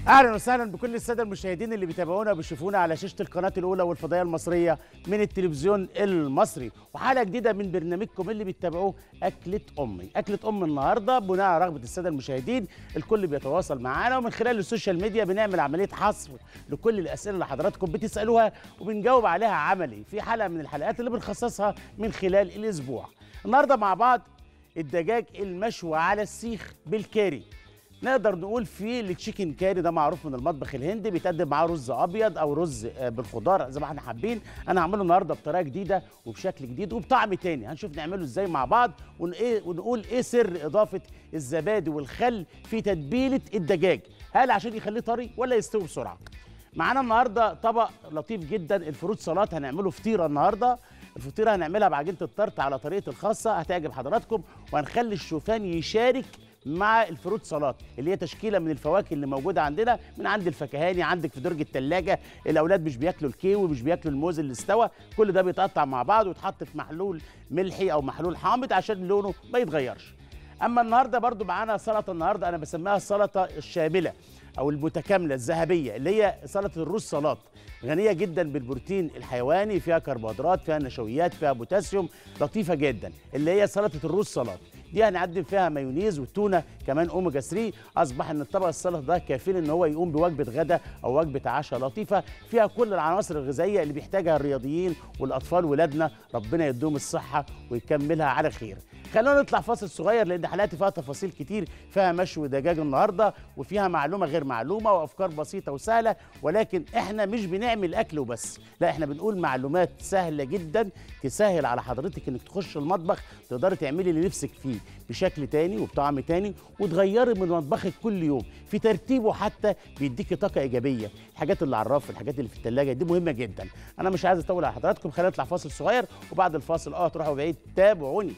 اهلا وسهلا بكل الساده المشاهدين اللي بيتابعونا وبيشوفونا على شاشه القناه الاولى والفضائيه المصريه من التلفزيون المصري وحلقه جديده من برنامجكم اللي بتتابعوه اكله امي اكله ام النهارده بناء على رغبه الساده المشاهدين الكل بيتواصل معانا ومن خلال السوشيال ميديا بنعمل عمليه حصر لكل الاسئله اللي حضراتكم بتسالوها وبنجاوب عليها عملي في حلقه من الحلقات اللي بنخصصها من خلال الاسبوع النهارده مع بعض الدجاج المشوي على السيخ بالكاري نقدر نقول في التشيكن كاري ده معروف من المطبخ الهندي بيتقدم معاه رز ابيض او رز آه، بالخضار زي ما احنا حابين انا هعمله النهارده بطريقه جديده وبشكل جديد وبطعم تاني هنشوف نعمله ازاي مع بعض ون- إيه- ونقول ايه سر اضافه الزبادي والخل في تتبيله الدجاج هل عشان يخليه طري ولا يستوي بسرعه معانا النهارده طبق لطيف جدا الفروت سلطات هنعمله فطيره النهارده الفطيره هنعملها بعجينه الطرط على طريقه الخاصه هتعجب حضراتكم وهنخلي الشوفان يشارك مع الفروت سلطات اللي هي تشكيله من الفواكه اللي موجوده عندنا من عند الفكهاني عندك في درج الثلاجه الاولاد مش بياكلوا الكيوي مش بياكلوا الموز اللي استوى كل ده بيتقطع مع بعض ويتحط في محلول ملحي او محلول حامض عشان لونه ما يتغيرش اما النهارده برضو معانا سلطه النهارده انا بسميها السلطه الشامله او المتكامله الذهبيه اللي هي سلطه الرز سلطات غنيه جدا بالبروتين الحيواني فيها كربوهيدرات فيها نشويات فيها بوتاسيوم لطيفه جدا اللي هي سلطه الرز سلطات دي هنقدم فيها مايونيز والتونه كمان اوميجا 3 اصبح ان الطبق السلطه ده كافيل ان هو يقوم بوجبه غدا او وجبه عشاء لطيفه فيها كل العناصر الغذائيه اللي بيحتاجها الرياضيين والاطفال ولادنا ربنا يديهم الصحه ويكملها على خير خلونا نطلع فاصل صغير لان حلقتي فيها تفاصيل كتير فيها مشوي دجاج النهارده وفيها معلومه غير معلومه وافكار بسيطه وسهله ولكن احنا مش بنعمل اكل وبس لا احنا بنقول معلومات سهله جدا تسهل على حضرتك انك تخش المطبخ تقدري تعملي اللي نفسك فيه بشكل تاني وبطعم تاني وتغيري من مطبخك كل يوم في ترتيبه حتى بيديكي طاقه ايجابيه الحاجات اللي على الرف الحاجات اللي في الثلاجه دي مهمه جدا انا مش عايز اطول على حضراتكم خلينا نطلع فاصل صغير وبعد الفاصل اه تروحوا بعيد تابعوني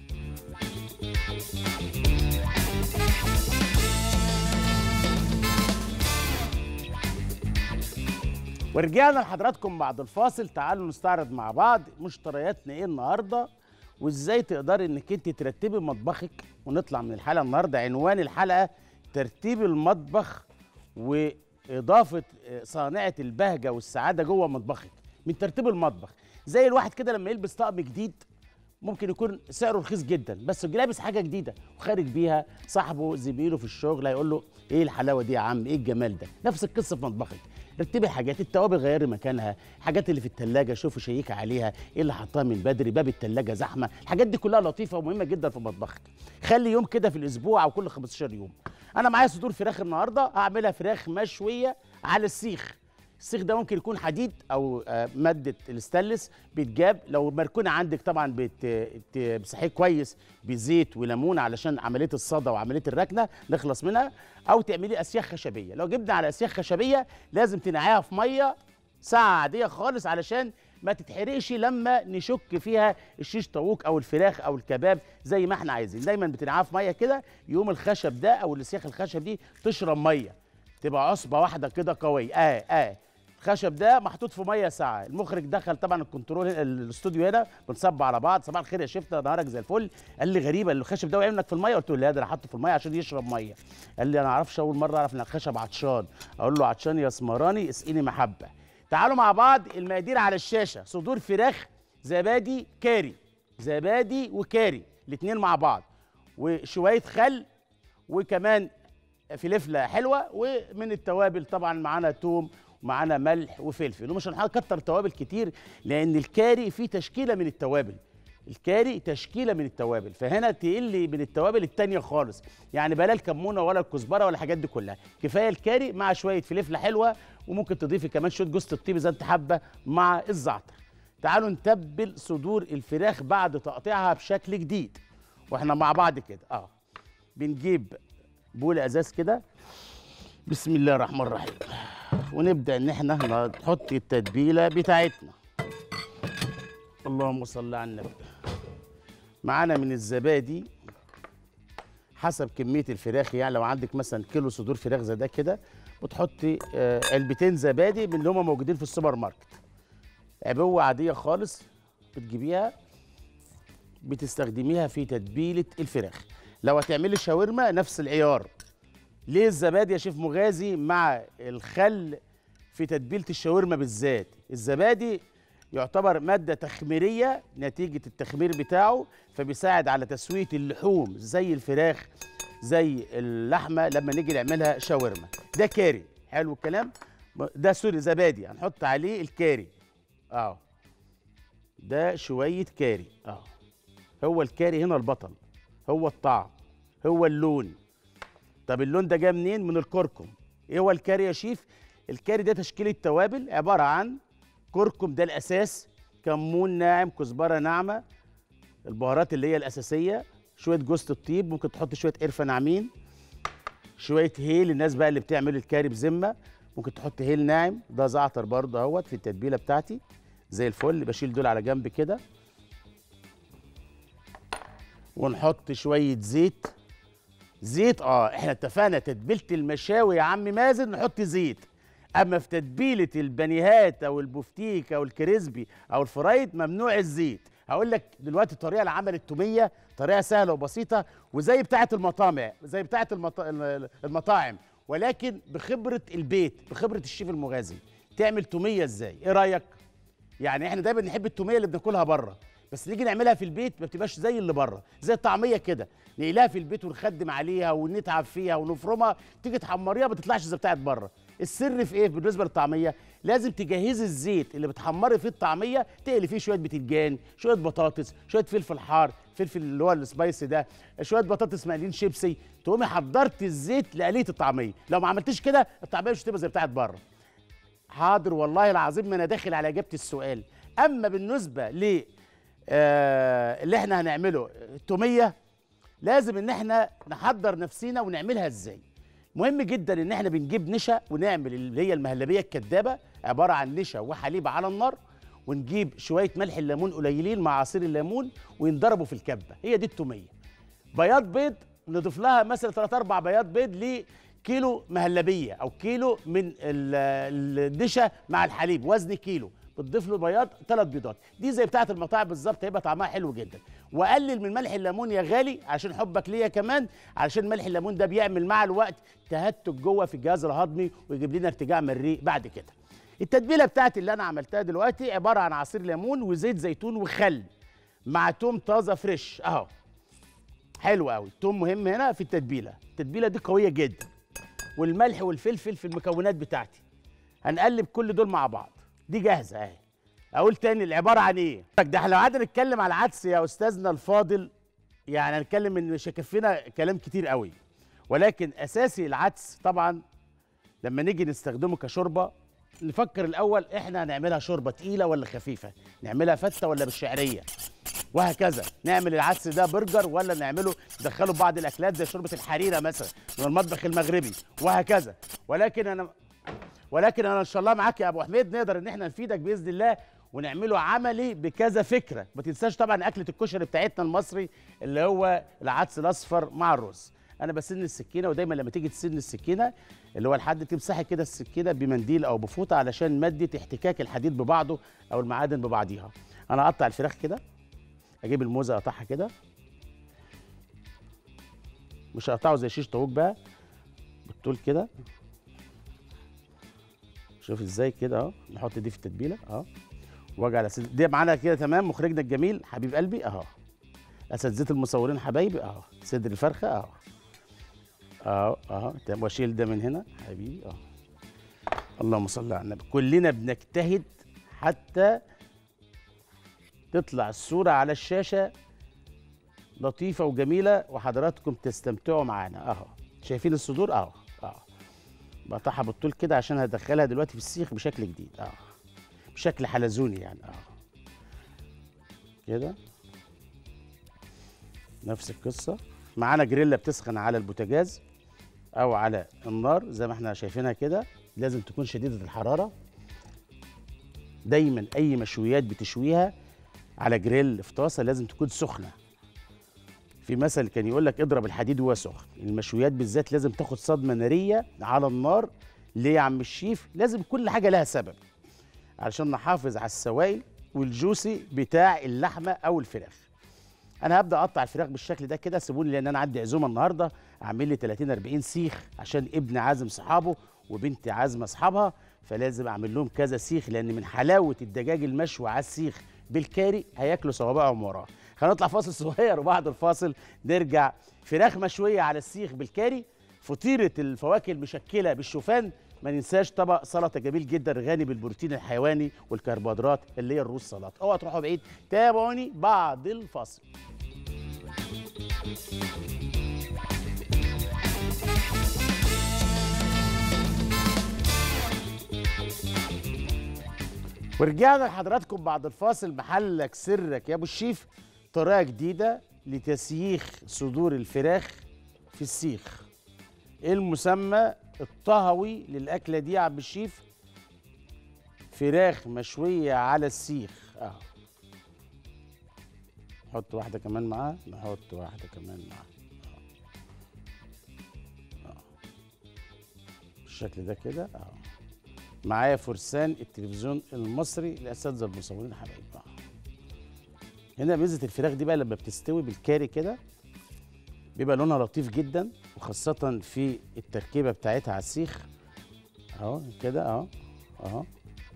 ورجعنا لحضراتكم بعد الفاصل تعالوا نستعرض مع بعض مشترياتنا ايه النهارده وازاي تقدري انك انت ترتبي مطبخك ونطلع من الحلقه النهارده عنوان الحلقه ترتيب المطبخ واضافه صانعه البهجه والسعاده جوه مطبخك من ترتيب المطبخ زي الواحد كده لما يلبس طقم جديد ممكن يكون سعره رخيص جدا بس لابس حاجه جديده وخارج بيها صاحبه زميله في الشغل هيقول له ايه الحلاوه دي يا عم ايه الجمال ده نفس القصه في مطبخك رتبي حاجات التوابل غيري مكانها الحاجات اللي في التلاجة شوفوا شيكي عليها ايه اللي حطها من بدري باب التلاجة زحمه الحاجات دي كلها لطيفه ومهمه جدا في مطبخك خلي يوم كده في الاسبوع او كل 15 يوم انا معايا صدور فراخ النهارده هعملها فراخ مشويه على السيخ السيخ ده ممكن يكون حديد او آه، ماده الستانلس بيتجاب لو مركونه عندك طبعا بت- بتمسحيه كويس بزيت وليمون علشان عمليه الصدى وعمليه الركنه نخلص منها او تعملي اسياخ خشبيه لو جبنا على اسياخ خشبيه لازم تنقعيها في ميه ساعه عاديه خالص علشان ما تتحرقش لما نشك فيها الشيش طاووق او الفراخ او الكباب زي ما احنا عايزين دايما بتنقعها في ميه كده يقوم الخشب ده او الاسياخ الخشب دي تشرب ميه تبقى عصبه واحده كده قويه اه اه الخشب ده محطوط في ميه ساعه المخرج دخل طبعا الكنترول هنا- الاستوديو هنا بنصب على بعض صباح الخير يا شفت نهارك زي الفل قال لي غريبه الخشب ده وقع منك في الميه قلت له لا ده انا حاطه في الميه عشان يشرب ميه قال لي انا ما اعرفش اول مره اعرف ان الخشب عطشان اقول له عطشان يا اسمراني اسقيني محبه تعالوا مع بعض المقادير على الشاشه صدور فراخ زبادي كاري زبادي وكاري الاثنين مع بعض وشويه خل وكمان فلفله حلوه ومن التوابل طبعا معانا توم ومعانا ملح وفلفل ومش هنكتر توابل كتير لان الكاري فيه تشكيله من التوابل الكاري تشكيله من التوابل فهنا تقل من التوابل التانية خالص يعني بلا الكمونه ولا الكزبره ولا الحاجات دي كلها كفايه الكاري مع شويه فلفله حلوه وممكن تضيفي كمان شويه جوز الطيب اذا انت حابه مع الزعتر تعالوا نتبل صدور الفراخ بعد تقطيعها بشكل جديد واحنا مع بعض كده اه بنجيب بول ازاز كده بسم الله الرحمن الرحيم ونبدا ان احنا نحط التتبيله بتاعتنا اللهم صل على النبي معانا من الزبادي حسب كميه الفراخ يعني لو عندك مثلا كيلو صدور فراخ زي ده كده وتحطي آه، علبتين زبادي من اللي هم موجودين في السوبر ماركت عبوه عاديه خالص بتجيبيها بتستخدميها في تتبيله الفراخ لو هتعملي شاورما نفس العيار ليه الزبادي يا شيف مغازي مع الخل في تتبيله الشاورما بالذات الزبادي يعتبر مادة تخميرية نتيجة التخمير بتاعه فبيساعد على تسوية اللحوم زي الفراخ زي اللحمة لما نيجي نعملها شاورما ده كاري حلو الكلام ده سوري زبادي هنحط عليه الكاري اه ده شوية كاري اه هو الكاري هنا البطل هو الطعم هو اللون طب اللون ده جاي منين من الكركم ايه هو الكاري يا شيف الكاري ده تشكيله توابل عباره عن كركم ده الاساس كمون ناعم كزبره ناعمه البهارات اللي هي الاساسيه شويه جوز الطيب ممكن تحط شويه قرفه ناعمين شويه هيل الناس بقى اللي بتعمل الكاري بذمه ممكن تحط هيل ناعم ده زعتر برضه اهوت في التتبيله بتاعتي زي الفل بشيل دول على جنب كده ونحط شويه زيت زيت اه احنا اتفقنا تتبيله المشاوي يا عم مازن نحط زيت اما في تتبيله البانيهات او البفتيك او الكريسبي او الفرايد ممنوع الزيت هقول لك دلوقتي الطريقه لعمل التوميه طريقه سهله وبسيطه وزي بتاعه المطامع زي بتاعه المط... المطاعم ولكن بخبره البيت بخبره الشيف المغازي تعمل توميه ازاي ايه رايك يعني احنا دايما نحب التوميه اللي بناكلها بره بس نيجي نعملها في البيت ما بتبقاش زي اللي بره زي الطعميه كده نقلها في البيت ونخدم عليها ونتعب فيها ونفرمها تيجي تحمريها ما تطلعش زي بتاعت بره السر في ايه بالنسبه للطعميه لازم تجهزي الزيت اللي بتحمري فيه الطعميه تقلي فيه شويه بتنجان شويه بطاطس شويه فلفل حار فلفل اللي هو السبايسي ده شويه بطاطس مقلين شيبسي تقومي حضرت الزيت لقليه الطعميه لو ما عملتيش كده الطعميه مش هتبقى زي بتاعت بره حاضر والله العظيم ما انا داخل على اجابه السؤال اما بالنسبه ل آه اللي احنا هنعمله التوميه لازم ان احنا نحضر نفسينا ونعملها ازاي مهم جدا ان احنا بنجيب نشا ونعمل اللي هي المهلبيه الكدابه عباره عن نشا وحليب على النار ونجيب شويه ملح الليمون قليلين مع عصير الليمون وينضربوا في الكبه هي دي التوميه بياض بيض نضيف لها مثلا 3 4 بياض بيض لكيلو مهلبيه او كيلو من النشا مع الحليب وزن كيلو بتضيف له بياض ثلاث بيضات دي زي بتاعه المطاعم بالظبط هيبقى طعمها حلو جدا وقلل من ملح الليمون يا غالي عشان حبك ليا كمان علشان ملح الليمون ده بيعمل مع الوقت تهتك جوه في الجهاز الهضمي ويجيب لنا ارتجاع مريء بعد كده التتبيله بتاعتي اللي انا عملتها دلوقتي عباره عن عصير ليمون وزيت زيتون وخل مع توم طازه فريش اهو حلو قوي التوم مهم هنا في التتبيله التتبيله دي قويه جدا والملح والفلفل في المكونات بتاعتي هنقلب كل دول مع بعض دي جاهزه اهي اقول تاني العباره عن ايه ده احنا لو قعدنا نتكلم على العدس يا استاذنا الفاضل يعني هنتكلم ان مش هيكفينا كلام كتير قوي ولكن اساسي العدس طبعا لما نيجي نستخدمه كشوربه نفكر الاول احنا هنعملها شوربه تقيله ولا خفيفه نعملها فته ولا بالشعريه وهكذا نعمل العدس ده برجر ولا نعمله ندخله بعض الاكلات زي شوربه الحريره مثلا من المطبخ المغربي وهكذا ولكن انا ولكن انا ان شاء الله معاك يا ابو حميد نقدر ان احنا نفيدك باذن الله ونعمله عملي بكذا فكره ما تنساش طبعا اكله الكشري بتاعتنا المصري اللي هو العدس الاصفر مع الرز انا بسن السكينه ودايما لما تيجي تسن السكينه اللي هو الحد تمسحي كده السكينه بمنديل او بفوطه علشان ماده احتكاك الحديد ببعضه او المعادن ببعضيها انا اقطع الفراخ كده اجيب الموزه اقطعها كده مش هقطعه زي شيش طاووق بقى بالطول كده شوف ازاي كده اهو نحط دي في التتبيله اهو واجي على سد... دي معانا كده تمام مخرجنا الجميل حبيب قلبي اهو اساتذه المصورين حبايبي اهو صدر الفرخه اهو اهو اهو تمام واشيل ده من هنا حبيبي اهو اللهم صل على النبي كلنا بنجتهد حتى تطلع الصوره على الشاشه لطيفه وجميله وحضراتكم تستمتعوا معانا اهو شايفين الصدور اهو اهو بقطعها بالطول كده عشان هدخلها دلوقتي في السيخ بشكل جديد اه بشكل حلزوني يعني اه كده نفس القصه معانا جريلا بتسخن على البوتاجاز او على النار زي ما احنا شايفينها كده لازم تكون شديده الحراره دايما اي مشويات بتشويها على جريل في طاسه لازم تكون سخنه في مثل كان يقول لك اضرب الحديد وهو سخن المشويات بالذات لازم تاخد صدمه ناريه على النار ليه يا عم الشيف لازم كل حاجه لها سبب علشان نحافظ على السوائل والجوسي بتاع اللحمه او الفراخ انا هبدا اقطع الفراخ بالشكل ده كده سيبوني لان انا عندي عزومه النهارده اعمل لي 30 40 سيخ عشان ابني عازم صحابه وبنتي عازمه اصحابها فلازم اعمل لهم كذا سيخ لان من حلاوه الدجاج المشوي على السيخ بالكاري هياكلوا صوابعهم وراه هنطلع فاصل صغير وبعد الفاصل نرجع فراخ مشويه على السيخ بالكاري فطيره الفواكه المشكله بالشوفان ما ننساش طبق سلطه جميل جدا غني بالبروتين الحيواني والكربوهيدرات اللي هي الرز سلطه اوعوا تروحوا بعيد تابعوني بعد الفاصل ورجعنا لحضراتكم بعد الفاصل محلك سرك يا ابو الشيف طريقه جديده لتسييخ صدور الفراخ في السيخ ايه المسمى الطهوي للاكله دي يا عم الشيف فراخ مشويه على السيخ اه نحط واحده كمان معاه نحط واحده كمان معاه آه. آه. بالشكل ده كده اه معايا فرسان التلفزيون المصري الاساتذه المصورين الحبايب آه. هنا ميزه الفراخ دي بقى لما بتستوي بالكاري كده بيبقى لونها لطيف جدا وخاصة في التركيبة بتاعتها على السيخ اهو كده اهو اهو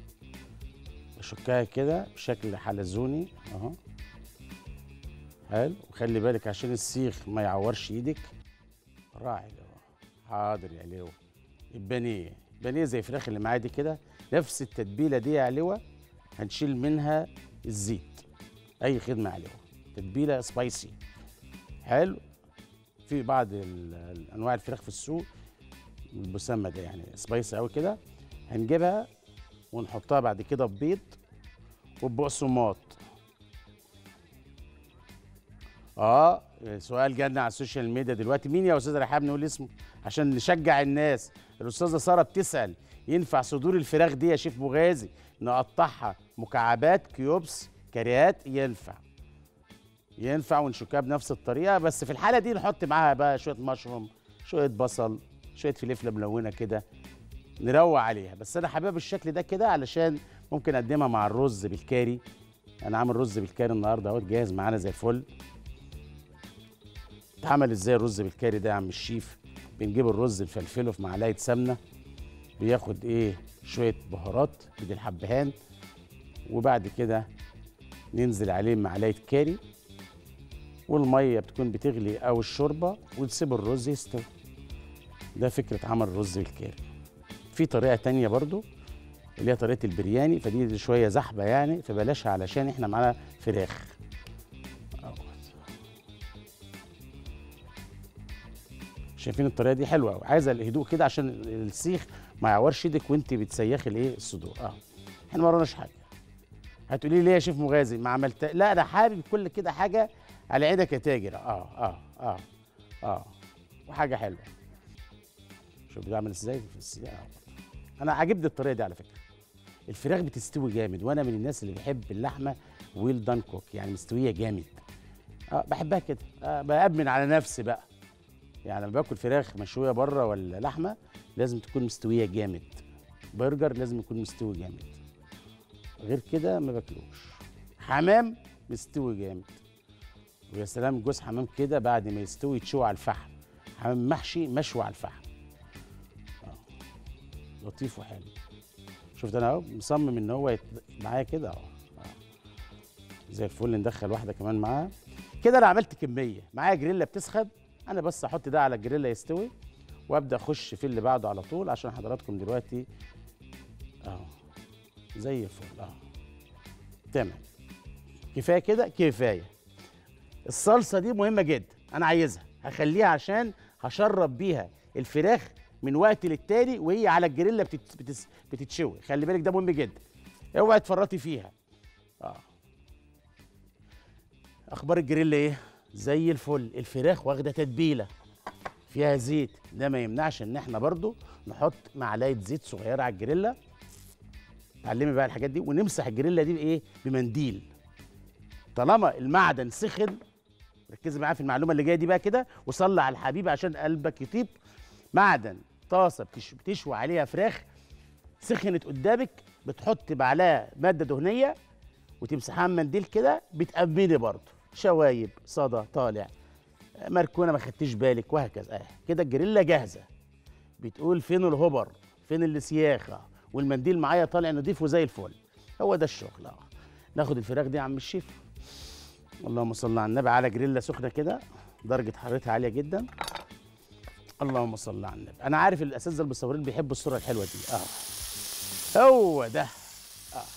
اشكها كده بشكل حلزوني اهو حلو وخلي بالك عشان السيخ ما يعورش ايدك راعي اهو حاضر يا لو البانيه البانيه زي الفراخ اللي معايا دي كده نفس التتبيله دي يا علوه هنشيل منها الزيت اي خدمه علوه تتبيله سبايسي حلو في بعض ال- انواع الفراخ في السوق المسمى ده يعني سبايسي قوي كده هنجيبها ونحطها بعد كده ببيض وبقسماط اه سؤال جالنا على السوشيال ميديا دلوقتي مين يا استاذ رحاب نقول اسمه عشان نشجع الناس الاستاذه ساره بتسال ينفع صدور الفراخ دي يا شيف مغازي نقطعها مكعبات كيوبس كريات ينفع ينفع ونشكها بنفس الطريقه بس في الحاله دي نحط معاها بقى شويه مشروم شويه بصل شويه فلفله ملونه كده نروق عليها بس انا حاببها بالشكل ده كده علشان ممكن اقدمها مع الرز بالكاري انا عامل رز بالكاري النهارده اهو جاهز معانا زي الفل اتعمل ازاي الرز بالكاري ده يا عم الشيف بنجيب الرز نفلفله في معلقه سمنه بياخد ايه شويه بهارات بدي الحبهان وبعد كده ننزل عليه معلقه كاري والميه بتكون بتغلي او الشوربه ونسيب الرز يستوي ده فكره عمل الرز بالكاري في طريقه تانية برضو اللي هي طريقه البرياني فدي شويه زحمه يعني فبلاشها علشان احنا معانا فراخ أهوت. شايفين الطريقه دي حلوه قوي عايزه الهدوء كده عشان السيخ ما يعورش ايدك وانت بتسيخي الايه الصدور اه احنا ما وراناش حاجه هتقولي لي ليه يا شيف مغازي ما عملت لا انا حابب كل كده حاجه على عينك يا تاجر اه اه اه اه وحاجه حلوه شوف بتعمل ازاي في السياق انا عاجبني الطريقه دي على فكره الفراخ بتستوي جامد وانا من الناس اللي بيحب اللحمه ويل دان كوك يعني مستويه جامد اه بحبها كده آه بأمن على نفسي بقى يعني لما باكل فراخ مشويه بره ولا لحمه لازم تكون مستويه جامد برجر لازم يكون مستوي جامد غير كده ما باكلوش حمام مستوي جامد ويا سلام جوز حمام كده بعد ما يستوي يتشوي على الفحم حمام محشي مشوي على الفحم آه. لطيف وحلو شفت انا اهو مصمم ان هو يت... معايا كده اهو آه. زي الفل ندخل واحده كمان معاها كده انا عملت كميه معايا جريلا بتسخن انا بس احط ده على الجريلا يستوي وابدا اخش في اللي بعده على طول عشان حضراتكم دلوقتي اهو زي الفل اهو تمام كفايه كده كفايه الصلصه دي مهمه جدا انا عايزها هخليها عشان هشرب بيها الفراخ من وقت للتاني وهي على الجريلا بتت... بتس... بتتشوي خلي بالك ده مهم جدا اوعي تفرطي فيها اه اخبار الجريلا ايه زي الفل الفراخ واخده تتبيله فيها زيت ده ما يمنعش ان احنا برضو نحط معلقه زيت صغيره على الجريلا اتعلمي بقى الحاجات دي ونمسح الجريلا دي بايه بمنديل طالما المعدن سخن ركزي معايا في المعلومه اللي جايه دي بقى كده وصلي على الحبيب عشان قلبك يطيب معدن طاسه بتش- بتشوي عليها فراخ سخنت قدامك بتحط معلقه ماده دهنيه وتمسحها بمنديل كده بتأمني برضه شوايب صدى طالع مركونه ما خدتيش بالك وهكذا اه كده الجريلا جاهزه بتقول فين الهبر فين السياخه والمنديل معايا طالع نضيف وزي الفل هو ده الشغل اه ناخد الفراخ دي يا عم الشيف اللهم صل على النبي على جريلا سخنه كده درجه حرارتها عاليه جدا اللهم صل على النبي انا عارف الاساتذه المصورين بيحبوا الصوره الحلوه دي اه هو ده اه, آه.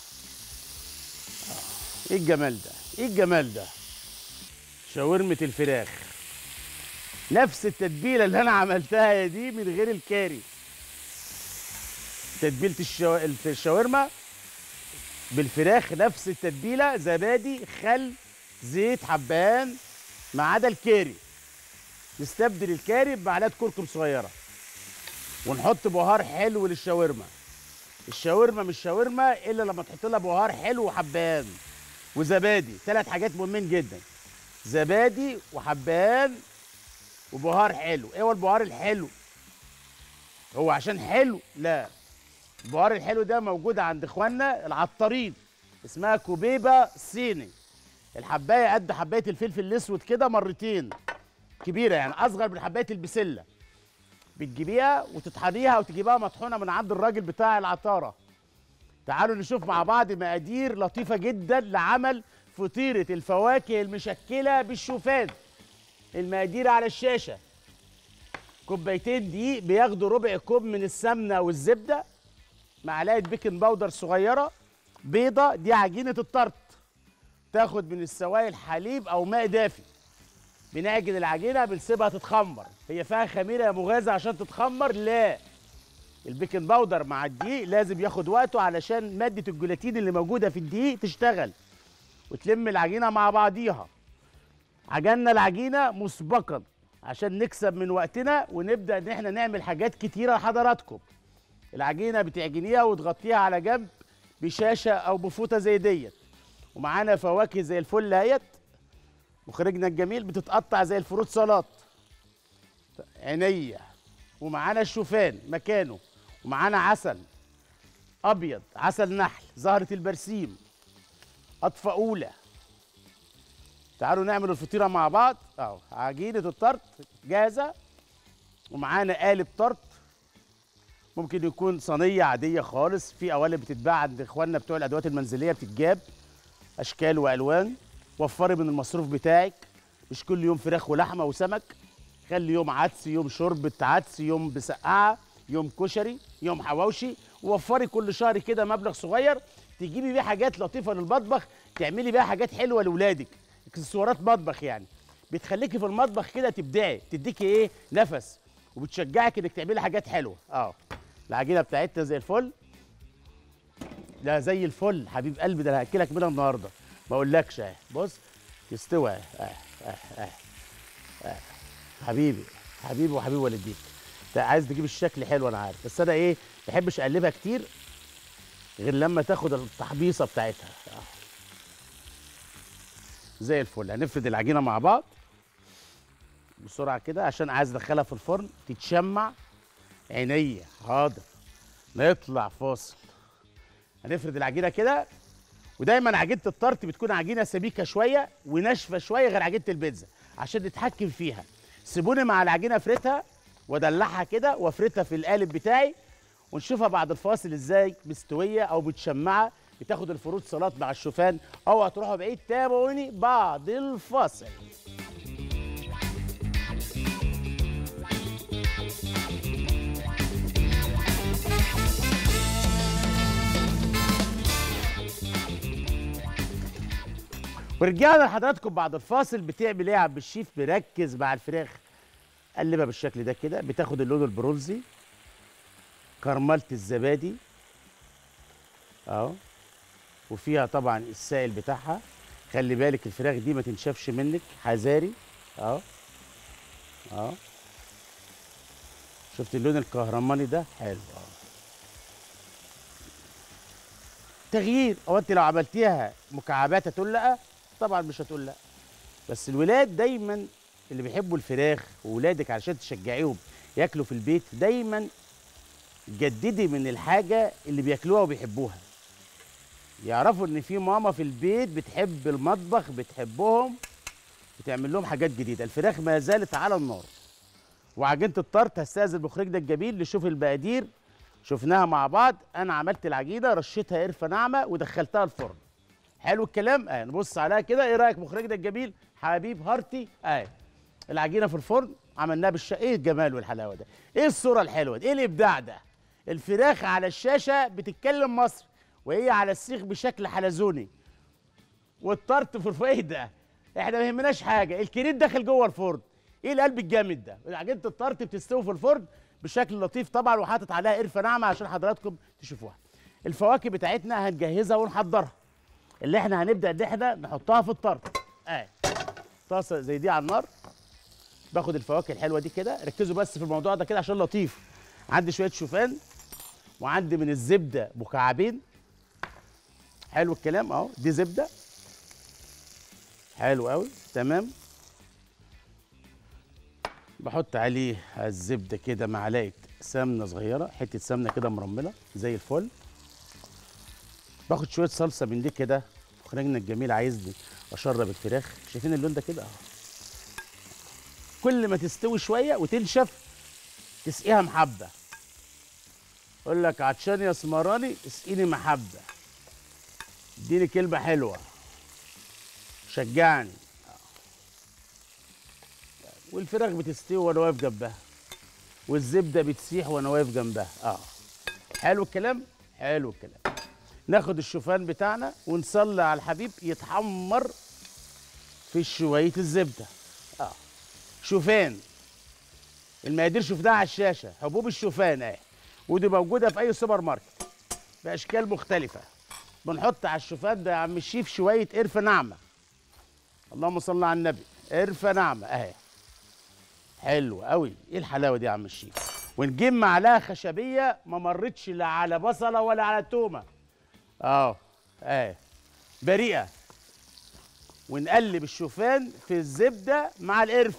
ايه الجمال ده ايه الجمال ده شاورمه الفراخ نفس التتبيله اللي انا عملتها دي من غير الكاري تتبيله الشو... الشاورما بالفراخ نفس التتبيله زبادي خل زيت حبان ما عدا الكاري نستبدل الكاري بمعلقه كركم صغيره ونحط بهار حلو للشاورما الشاورما مش شاورما الا لما تحط لها بهار حلو وحبان وزبادي ثلاث حاجات مهمين جدا زبادي وحبان وبهار حلو ايه هو البهار الحلو هو عشان حلو لا البهار الحلو ده موجود عند اخواننا العطارين اسمها كوبيبه صيني الحبايه قد حبايه الفلفل الاسود كده مرتين كبيره يعني اصغر من حبايه البسله بتجيبيها وتطحنيها وتجيبها مطحونه من عند الراجل بتاع العطاره تعالوا نشوف مع بعض مقادير لطيفه جدا لعمل فطيره الفواكه المشكله بالشوفان المقادير على الشاشه كوبايتين دقيق بياخدوا ربع كوب من السمنه والزبده معلقه بيكنج باودر صغيره بيضه دي عجينه الطرط تاخد من السوائل حليب او ماء دافي بنعجن العجينه بنسيبها تتخمر هي فيها خميره يا مغازه عشان تتخمر لا البيكنج باودر مع الدقيق لازم ياخد وقته علشان ماده الجيلاتين اللي موجوده في الدقيق تشتغل وتلم العجينه مع بعضيها عجنا العجينه مسبقا عشان نكسب من وقتنا ونبدا ان احنا نعمل حاجات كتيره لحضراتكم العجينه بتعجنيها وتغطيها على جنب بشاشه او بفوطه زي ديت ومعانا فواكه زي الفل اهيت مخرجنا الجميل بتتقطع زي الفروت سلطات عينيا ومعانا الشوفان مكانه ومعانا عسل ابيض عسل نحل زهره البرسيم قطفه اولى تعالوا نعمل الفطيره مع بعض اهو عجينه الطرط جاهزه ومعانا قالب طرط ممكن يكون صينيه عاديه خالص في قوالب بتتباع عند اخواننا بتوع الادوات المنزليه بتتجاب اشكال والوان وفري من المصروف بتاعك مش كل يوم فراخ ولحمه وسمك خلي يوم عدس يوم شوربه عدس يوم بسقعه يوم كشري يوم حواوشي ووفري كل شهر كده مبلغ صغير تجيبي بيه حاجات لطيفه للمطبخ تعملي بيها حاجات حلوه لاولادك اكسسوارات مطبخ يعني بتخليكي في المطبخ كده تبدعي تديكي ايه نفس وبتشجعك انك تعملي حاجات حلوه اه العجينه بتاعتنا زي الفل لا زي الفل حبيب قلبي ده انا هاكلك منها النهارده ما اقولكش اهي بص تستوى اهي اه اه اه اه حبيبي حبيبي وحبيب والديك انت عايز تجيب الشكل حلو انا عارف بس انا ايه ما بحبش اقلبها كتير غير لما تاخد التحبيصه بتاعتها آه. زي الفل هنفرد العجينه مع بعض بسرعه كده عشان عايز ادخلها في الفرن تتشمع عينيا حاضر نطلع فاصل هنفرد العجينه كده ودايما عجينه الطرت بتكون عجينه سميكه شويه وناشفه شويه غير عجينه البيتزا عشان نتحكم فيها سيبوني مع العجينه افردها وادلعها كده وافردها في القالب بتاعي ونشوفها بعد الفاصل ازاي مستويه او متشمعه بتاخد الفروت سلطات مع الشوفان او هتروحوا بعيد تابعوني بعد الفاصل ورجعنا لحضراتكم بعد الفاصل بتعمل ايه يا عم الشيف مركز مع الفراخ قلبها بالشكل ده كده بتاخد اللون البرونزي كرملة الزبادي اهو وفيها طبعا السائل بتاعها خلي بالك الفراخ دي ما تنشفش منك حذاري اهو اهو شفت اللون الكهرماني ده حلو اهو تغيير هو انت لو عملتيها مكعبات هتقول لا طبعا مش هتقول لا بس الولاد دايما اللي بيحبوا الفراخ وولادك علشان تشجعيهم ياكلوا في البيت دايما جددي من الحاجه اللي بياكلوها وبيحبوها يعرفوا ان في ماما في البيت بتحب المطبخ بتحبهم وتعمل لهم حاجات جديده الفراخ ما زالت على النار وعجينه الطرت هستاذن مخرجنا الجميل نشوف المقادير شفناها مع بعض انا عملت العجينه رشيتها قرفه ناعمه ودخلتها الفرن حلو الكلام اه نبص عليها كده ايه رايك مخرجنا الجميل حبيب هارتي اه العجينه في الفرن عملناها بالش ايه الجمال والحلاوه ده ايه الصوره الحلوه دي ايه الابداع ده الفراخ على الشاشه بتتكلم مصر وهي على السيخ بشكل حلزوني والطرت في الفرن ايه ده احنا ما يهمناش حاجه الكريت داخل جوه الفرن ايه القلب الجامد ده عجينه الطرت بتستوي في الفرن بشكل لطيف طبعا وحاطط عليها قرفه ناعمه عشان حضراتكم تشوفوها الفواكه بتاعتنا هنجهزها ونحضرها اللي احنا هنبدا ان احنا نحطها في الطرت اه طاسه زي دي على النار باخد الفواكه الحلوه دي كده ركزوا بس في الموضوع ده كده عشان لطيف عندي شويه شوفان وعندي من الزبده مكعبين حلو الكلام اهو دي زبده حلو قوي تمام بحط عليه الزبده كده معلقه سمنه صغيره حته سمنه كده مرمله زي الفل باخد شويه صلصه من دي كده مخرجنا الجميل عايزني اشرب الفراخ شايفين اللون ده كده اهو كل ما تستوي شويه وتنشف تسقيها محبه اقول لك عطشان يا سمراني اسقيني محبه اديني كلمه حلوه شجعني والفراخ بتستوي وانا واقف جنبها والزبده بتسيح وانا واقف جنبها اه حلو الكلام حلو الكلام ناخد الشوفان بتاعنا ونصلي على الحبيب يتحمر في شويه الزبده اه شوفان المقادير شفناها على الشاشه حبوب الشوفان اهي ودي موجوده في اي سوبر ماركت باشكال مختلفه بنحط على الشوفان ده يا عم الشيف شويه قرفه ناعمه اللهم صل على النبي قرفه ناعمه اهي حلو قوي ايه الحلاوه دي يا عم الشيف ونجيب معلقه خشبيه ما مرتش لا على بصله ولا على تومه اه اهي بريئه ونقلب الشوفان في الزبده مع القرفه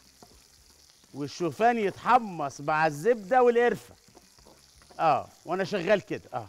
والشوفان يتحمص مع الزبده والقرفه اه وانا شغال كده اه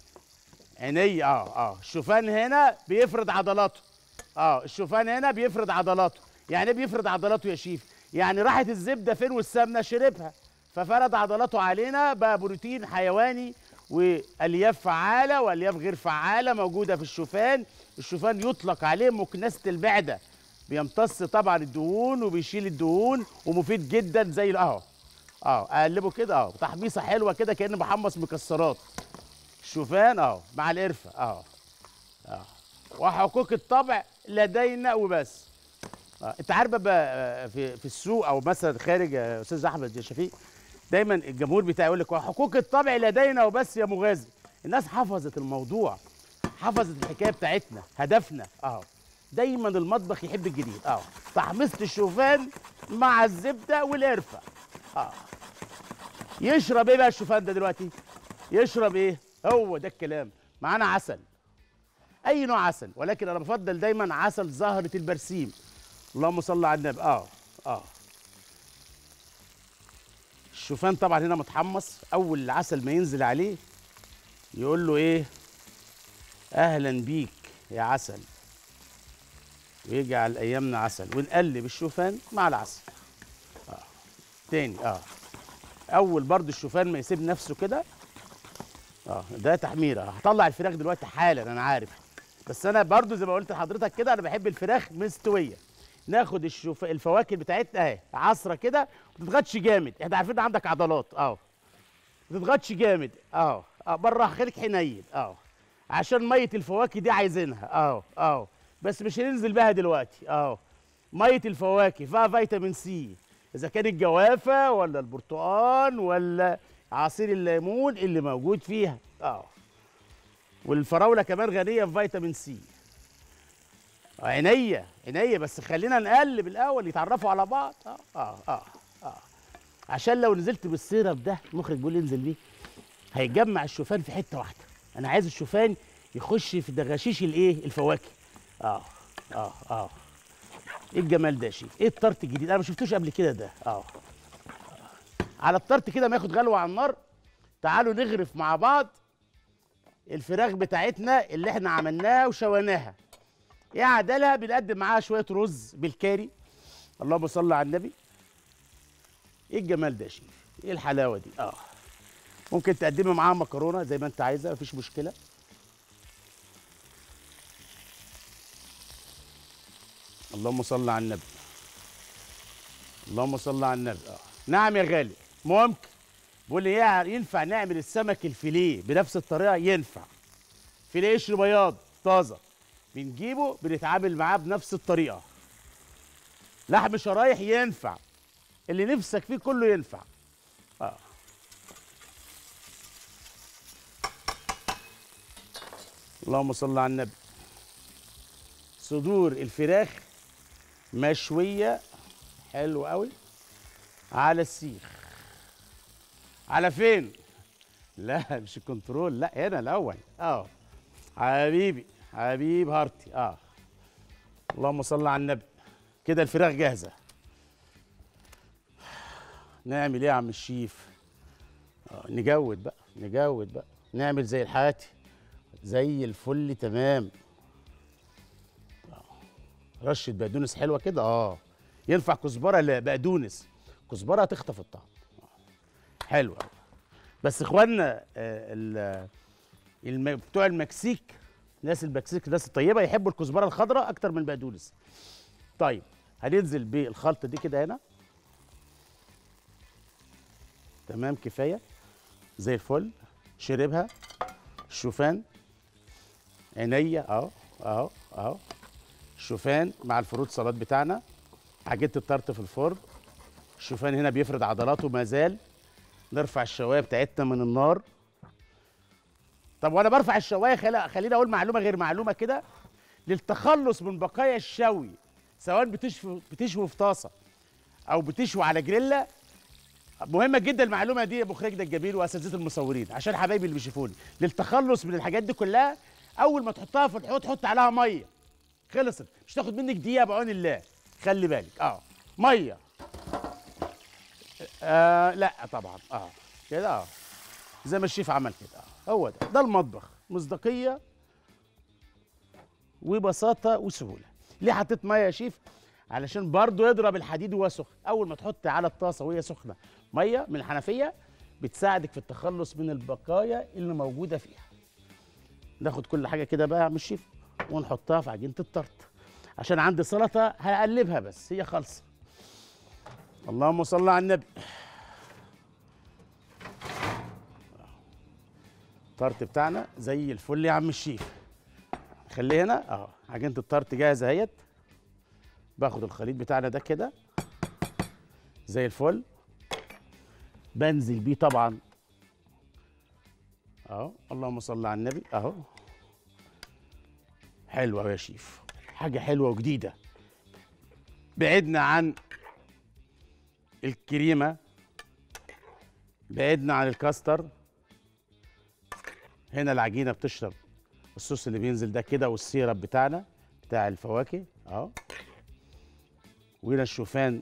عيني اه اه الشوفان هنا بيفرد عضلاته اه الشوفان هنا بيفرد عضلاته يعني ايه بيفرد عضلاته يا شيف يعني راحت الزبده فين والسمنه شربها ففرد عضلاته علينا بقى بروتين حيواني والياف فعاله والياف غير فعاله موجوده في الشوفان الشوفان يطلق عليه مكنسه المعده بيمتص طبعا الدهون وبيشيل الدهون ومفيد جدا زي ال- اهو اه اقلبه كده اه تحميصه حلوه كده كاني بحمص مكسرات الشوفان اه مع القرفه اه اه وحقوق الطبع لدينا وبس آه. انت عارف بقى آه، في في السوق او مثلا خارج يا استاذ احمد يا شفيق دايما الجمهور بتاعي يقول لك حقوق الطبع لدينا وبس يا مغازي الناس حفظت الموضوع حفظت الحكايه بتاعتنا هدفنا اه دايما المطبخ يحب الجديد اه تحميصه الشوفان مع الزبده والقرفه اه يشرب ايه بقى الشوفان ده دلوقتي يشرب ايه هو ده الكلام معانا عسل اي نوع عسل ولكن انا بفضل دايما عسل زهره البرسيم اللهم صل على النبي اه اه الشوفان طبعا هنا متحمص اول العسل ما ينزل عليه يقول له ايه اهلا بيك يا عسل ويجعل ايامنا عسل ونقلب الشوفان مع العسل اه تاني اه اول برضو الشوفان ما يسيب نفسه كده اه ده تحميره هطلع الفراخ دلوقتي حالا انا عارف بس انا برضو زي ما قلت لحضرتك كده انا بحب الفراخ مستويه ناخد الشوف الفواكه بتاعتنا اهي عصره كده ما تضغطش جامد احنا عارفين إن عندك عضلات اه ما تضغطش جامد اه اه بره خليك حنين اه عشان ميه الفواكه دي عايزينها اه اه بس مش هننزل بيها دلوقتي اه ميه الفواكه فيها فيتامين سي اذا كان الجوافه ولا البرتقال ولا عصير الليمون اللي موجود فيها اه والفراوله كمان غنيه بفيتامين سي عينيا عينيا بس خلينا نقلب الاول يتعرفوا على بعض اه اه اه, آه. عشان لو نزلت بالسيرب ده المخرج بيقول لي انزل بيه هيجمع الشوفان في حته واحده انا عايز الشوفان يخش في دغاشيش الايه الفواكه اه اه اه ايه الجمال ده يا شيخ ايه الطرت الجديد انا ما شفتوش قبل كده ده اه على الطرت كده ما ياخد غلوه على النار تعالوا نغرف مع بعض الفراخ بتاعتنا اللي احنا عملناها وشويناها ايه عدلها بنقدم معاها شويه رز بالكاري اللهم صل على النبي ايه الجمال ده يا شيف ايه الحلاوه دي اه ممكن تقدمي معاها مكرونه زي ما انت عايزه مفيش مشكله اللهم صل على النبي اللهم صل على النبي اه نعم يا غالي ممكن بقول لي يع- ينفع نعمل السمك الفيليه بنفس الطريقه ينفع فيليه قشر بياض طازه بنجيبه بنتعامل معاه بنفس الطريقه لحم شرايح ينفع اللي نفسك فيه كله ينفع اه اللهم صل على النبي صدور الفراخ مشويه حلو قوي على السيخ على فين لا مش الكنترول لا هنا الاول اه حبيبي حبيب هارتي اه اللهم صل على النبي كده الفراخ جاهزه نعمل ايه يا عم الشيف آه نجود بقى نجود بقى نعمل زي الحياتي زي الفل تمام آه. رشه بقدونس حلوه كده اه ينفع كزبره لا بقدونس كزبره هتخطف الطعم آه. حلو أوي. بس اخواننا آه ال- الم... بتوع المكسيك ناس المكسيك الناس الطيبه يحبوا الكزبره الخضراء اكتر من البقدونس طيب هننزل بالخلطه دي كده هنا تمام كفايه زي الفل شربها الشوفان عينيا اهو اهو اهو الشوفان مع الفروت سلطات بتاعنا عجينه الطرط في الفرن الشوفان هنا بيفرد عضلاته ما زال نرفع الشوايه بتاعتنا من النار طب وانا برفع الشوايه خلي خليني اقول معلومه غير معلومه كده للتخلص من بقايا الشوي سواء بتشوي بتشوي في طاسه او بتشوي على جريلا مهمه جدا المعلومه دي يا مخرجنا الجميل واساتذه المصورين عشان حبايبي اللي بيشوفوني للتخلص من الحاجات دي كلها اول ما تحطها في الحوض حط عليها ميه خلصت مش تاخد منك دقيقه بعون الله خلي بالك اه ميه آه لا طبعا اه كده اه زي ما الشيف عمل كده اه هو ده ده المطبخ مصداقيه وبساطه وسهوله ليه حطيت ميه يا شيف علشان برضو يضرب الحديد وهو سخن اول ما تحط على الطاسه وهي سخنه ميه من الحنفيه بتساعدك في التخلص من البقايا اللي موجوده فيها ناخد كل حاجه كده بقى يا عم الشيف ونحطها في عجينه الطرط عشان عندي سلطه هقلبها بس هي خالصه اللهم صل على النبي الطرط بتاعنا زي الفل يا عم الشيف خليه هنا اهو عجينه الطرط جاهزه اهيت باخد الخليط بتاعنا ده كده زي الفل بنزل بيه طبعا اهو اللهم صل على النبي اهو حلوه أوي يا شيف حاجه حلوه وجديده بعدنا عن الكريمه بعدنا عن الكاستر هنا العجينه بتشرب الصوص اللي بينزل ده كده والسيرب بتاعنا بتاع الفواكه اهو وهنا الشوفان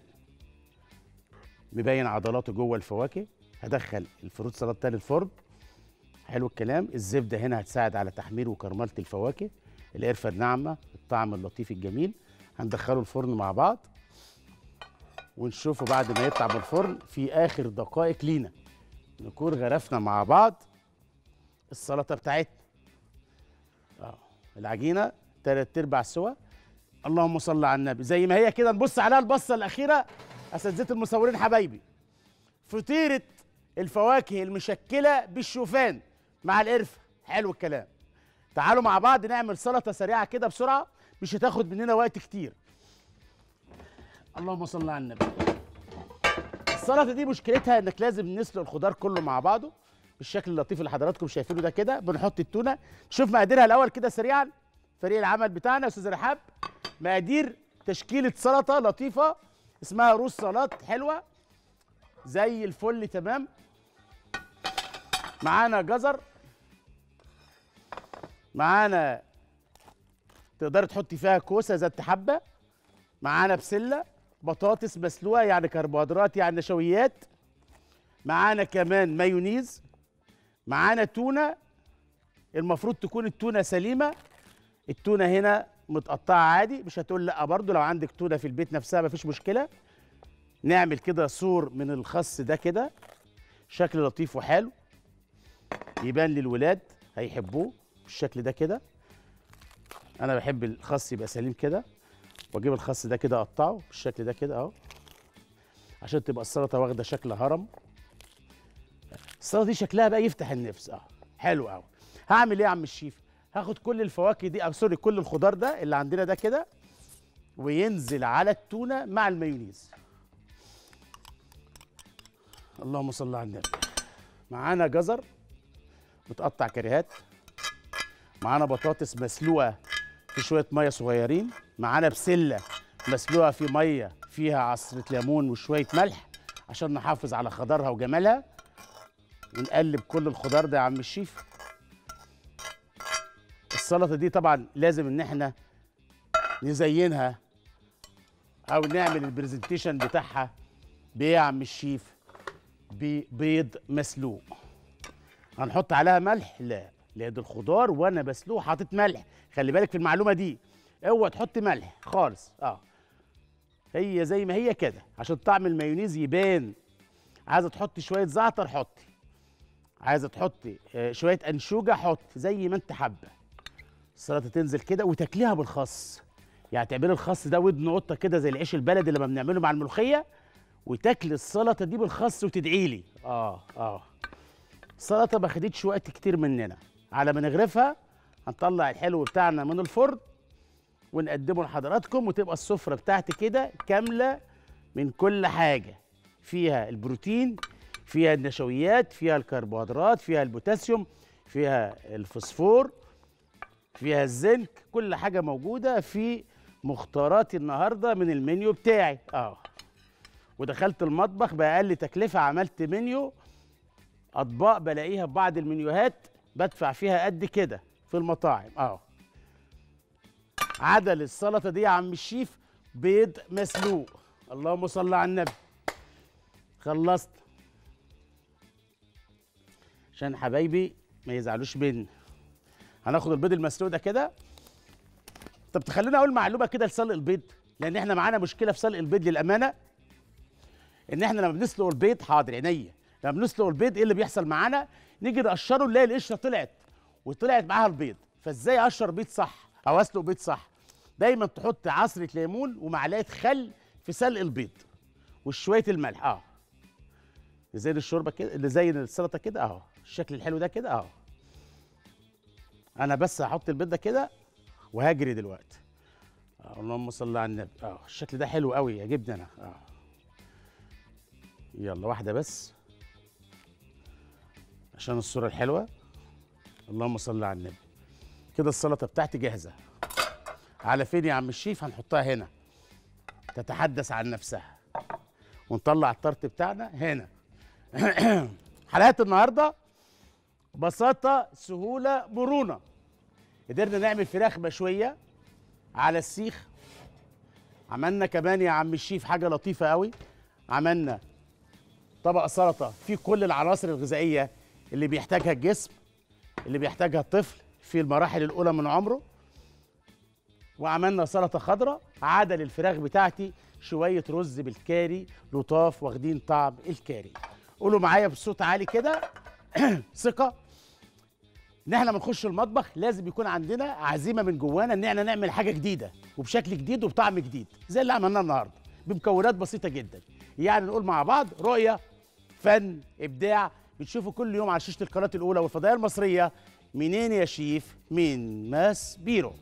مبين عضلاته جوه الفواكه هدخل الفروت سلطه تاني الفرن حلو الكلام الزبده هنا هتساعد على تحمير وكرمله الفواكه القرفه الناعمه الطعم اللطيف الجميل هندخله الفرن مع بعض ونشوفه بعد ما يطلع من الفرن في اخر دقائق لينا نكون غرفنا مع بعض السلطه بتاعتنا اه العجينه تلات ارباع سوا اللهم صل على النبي زي ما هي كده نبص عليها البصه الاخيره اساتذه المصورين حبايبي فطيره الفواكه المشكله بالشوفان مع القرفه حلو الكلام تعالوا مع بعض نعمل سلطه سريعه كده بسرعه مش هتاخد مننا وقت كتير اللهم صل على النبي السلطه دي مشكلتها انك لازم نسلق الخضار كله مع بعضه بالشكل اللطيف اللي حضراتكم شايفينه ده كده بنحط التونه نشوف مقاديرها الاول كده سريعا فريق العمل بتاعنا استاذ رحاب مقادير تشكيله سلطه لطيفه اسمها روز سلطات حلوه زي الفل تمام معانا جزر معانا تقدري تحطي فيها كوسه ذات حبه معانا بسله بطاطس مسلوقه يعني كربوهيدرات يعني نشويات معانا كمان مايونيز معانا تونه المفروض تكون التونه سليمه التونه هنا متقطعه عادي مش هتقول لا برضو لو عندك تونه في البيت نفسها مفيش مشكله نعمل كده سور من الخس ده كده شكل لطيف وحلو يبان للولاد هيحبوه بالشكل ده كده انا بحب الخس يبقى سليم كده واجيب الخس ده كده اقطعه بالشكل ده كده اهو عشان تبقى السلطه واخده شكل هرم السلطه دي شكلها بقى يفتح النفس اه حلو قوي هعمل ايه يا عم الشيف هاخد كل الفواكه دي او سوري كل الخضار ده اللي عندنا ده كده وينزل على التونه مع المايونيز اللهم صل على النبي معانا جزر متقطع كريهات معانا بطاطس مسلوقه في شويه ميه صغيرين معانا بسله مسلوقه في ميه فيها عصره ليمون وشويه ملح عشان نحافظ على خضارها وجمالها ونقلب كل الخضار ده يا عم الشيف السلطه دي طبعا لازم ان احنا نزينها او نعمل البرزنتيشن بتاعها بايه يا عم الشيف ببيض مسلوق هنحط عليها ملح لا لا دي الخضار وانا بسلوق حاطط ملح خلي بالك في المعلومه دي اوعى تحط ملح خالص اه هي زي ما هي كده عشان طعم المايونيز يبان عايزه تحطي شويه زعتر حطي عايزه تحطي آه، شويه انشوجه حطي زي ما انت حابه السلطه تنزل كده وتاكليها بالخس يعني تعملي الخس ده ودن قطه كده زي العيش البلدي لما بنعمله مع الملوخيه وتاكلي السلطه دي بالخس وتدعي لي اه اه السلطه ما خدتش وقت كتير مننا على ما نغرفها هنطلع الحلو بتاعنا من الفرن ونقدمه لحضراتكم وتبقى السفره بتاعتي كده كامله من كل حاجه فيها البروتين فيها النشويات فيها الكربوهيدرات فيها البوتاسيوم فيها الفوسفور فيها الزنك كل حاجه موجوده في مختاراتي النهارده من المنيو بتاعي اه ودخلت المطبخ باقل تكلفه عملت منيو اطباق بلاقيها في بعض المنيوهات بدفع فيها قد كده في المطاعم اه عدل السلطه دي يا عم الشيف بيض مسلوق اللهم صل على النبي خلصت عشان حبايبي ما يزعلوش مني هناخد البيض المسلوق ده كده طب تخليني اقول معلومه كده لسلق البيض لان احنا معانا مشكله في سلق البيض للامانه ان احنا لما بنسلق البيض حاضر عينيا لما بنسلق البيض ايه اللي بيحصل معانا نيجي نقشره نلاقي القشره طلعت وطلعت معاها البيض فازاي اقشر بيض صح او اسلق بيض صح دايما تحط عصره ليمون ومعلقه خل في سلق البيض وشويه الملح اه نزين الشوربه كده نزين السلطه كده اهو الشكل الحلو ده كده اهو انا بس هحط البيض ده كده وهجري دلوقتي آه اللهم صل على النبي اه الشكل ده حلو قوي يعجبني انا اه يلا واحده بس عشان الصوره الحلوه اللهم صل على النبي كده السلطه بتاعتي جاهزه على فين يا عم الشيف هنحطها هنا تتحدث عن نفسها ونطلع الطرت بتاعنا هنا حلقات النهارده بساطه سهوله مرونه قدرنا نعمل فراخ مشويه على السيخ عملنا كمان يا عم الشيف حاجه لطيفه قوي عملنا طبق سلطه فيه كل العناصر الغذائيه اللي بيحتاجها الجسم اللي بيحتاجها الطفل في المراحل الاولى من عمره وعملنا سلطه خضراء عدل الفراخ بتاعتي شويه رز بالكاري لطاف واخدين طعم الكاري قولوا معايا بصوت عالي كده ثقه ان احنا بنخش المطبخ لازم يكون عندنا عزيمه من جوانا ان احنا نعمل حاجه جديده وبشكل جديد وبطعم جديد زي اللي عملناه النهارده بمكونات بسيطه جدا يعني نقول مع بعض رؤيه فن ابداع بتشوفوا كل يوم على شاشه القناه الاولى والفضائيه المصريه منين يا شيف من ماس بيرو